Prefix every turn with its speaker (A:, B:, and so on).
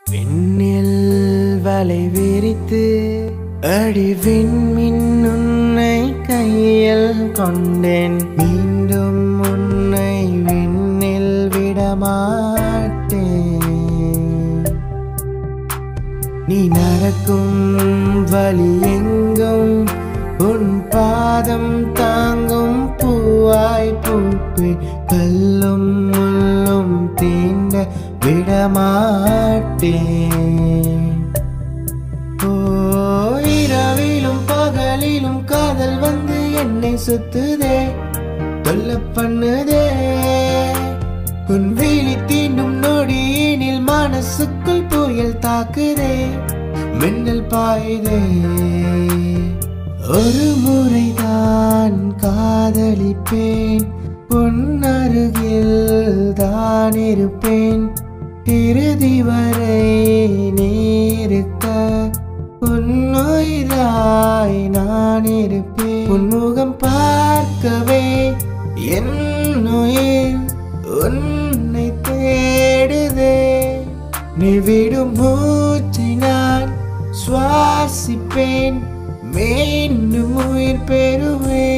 A: விண்ணில் வலை விரித்து அடி விண்மின் உன்னை கையில் கொண்டேன் மீண்டும் உன்னை விண்ணில் விடமாட்டேன் நீ நடக்கும் வழி எங்கும் உன் பாதம் தாங்கும் பூவாய் பூப்பே கல்லும் முள்ளும் தீண்ட விடமாட்டேன் ஓ இரவிலும் பகலிலும் காதல் வந்து என்னை சுத்துதே தொல்ல பண்ணுதே உன் விழி தீண்டும் நொடியினில் மனசுக்குள் புயல் தாக்குதே மின்னல் பாயுதே ஒரு முறைதான் காதலிப்பேன் உன் அருகில் தான் இருப்பேன் இறுதி வரை நீருக்க உன்னுயிராய் நான் இருப்பேன் உன்முகம் பார்க்கவே என் உயிர் உன்னை தேடுதே நீ விடும் மூச்சை நான் சுவாசிப்பேன் மீண்டும் உயிர் பெறுவேன்